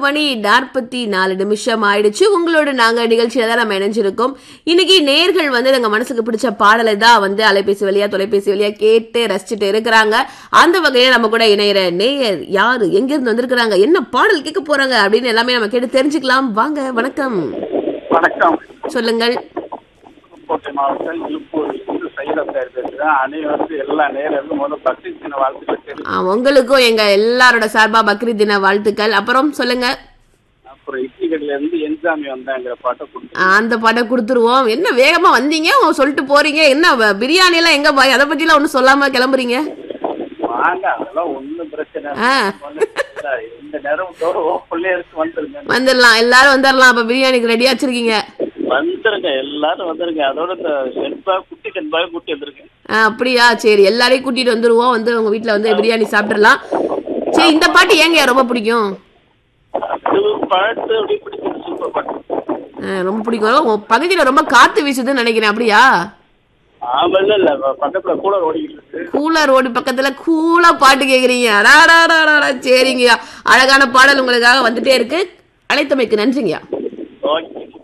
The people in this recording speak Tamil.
மணி நாற்பத்தி நாலு நிமிஷம் ஆயிடுச்சு உங்களோட நாங்க நிகழ்ச்சியில தான் நம்ம இணைஞ்சிருக்கோம் இன்னைக்கு நேர்கள் வந்து எங்க மனசுக்கு பிடிச்ச பாடலை தான் வந்து அலைபேசி வழியா தொலைபேசி வழியா கேட்டு ரசிச்சுட்டு இருக்கிறாங்க அந்த வகையில நம்ம கூட இணையிற நேயர் யாரு எங்க இருந்து வந்திருக்கிறாங்க என்ன பாடல் கேட்க போறாங்க அப்படின்னு எல்லாமே நம்ம கேட்டு தெரிஞ்சுக்கலாம் வாங்க வணக்கம் வணக்கம் சொல்லுங்கள் புதுக்கோட்டை மாவட்டம் இழுப்பூர் இருந்து சைதா பேர் பேசுறேன் அனைவருக்கு எல்லா நேரம் முதல்ல பக்ரீத் தின வாழ்த்துக்கள் தெரியும் ஆ, உங்களுக்கும் எங்க எல்லாரோட சார்பா பக்ரீத் தின வாழ்த்துக்கள் அப்புறம் சொல்லுங்க அப்புறம் இட்லி கடையில இருந்து என்ஜாமி வந்தாங்கிற பாட்டை கொடுத்து ஆ, அந்த படம் கொடுத்துருவோம் என்ன வேகமா வந்தீங்க உங்க சொல்லிட்டு போறீங்க என்ன வ- பிரியாணி எல்லாம் எங்க பாய் அதை பத்தி எல்லாம் ஒன்னும் சொல்லாம கிளம்புறீங்க வாங்க அதெல்லாம் ஒண்ணும் பிரச்சனை ஆ. இல்லை இந்த நேரம் தோறும் பிள்ளையருக்கு வந்துருங்க வந்துடலாம் எல்லாரும் வந்துடலாம் அப்ப பிரியாணிக்கு ரெடியா வச்சிருக்கீங்க வந்துருங்க எல்லாரும் வந்துருங்க அதோட இந்த செண்பா குட்டி செண்பாவை கூட்டி வந்திருக்கேன் ஆ, அப்படியா சரி எல்லாரையும் கூட்டிட்டு வந்துருவோம் வந்து உங்க வீட்ல வந்து பிரியாணி சாப்பிட்டுறலாம் சரி இந்த பாட்டு ஏங்க ரொம்ப பிடிக்கும் அது பாட்டு அப்படி பிடிக்கும் சூப்பர் பாட்டு ஆ, ரொம்ப பிடிக்கும் உங்க பகுதியில ரொம்ப காத்து வீசுதுன்னு நினைக்கிறேன் அப்படியா ஆமா இல்ல இல்ல பக்கத்துல கூட ஓடிக்கிட்டு இருக்கு கூலர் ரோடு பக்கத்துல கூலா பாட்டு கேக்குறீங்க அடாடாடாடா சரிங்கய்யா அழகான பாடல் உங்களுக்காக வந்துட்டே இருக்கு அழைத்தமைக்கு நன்றிங்கய்யா ஓகே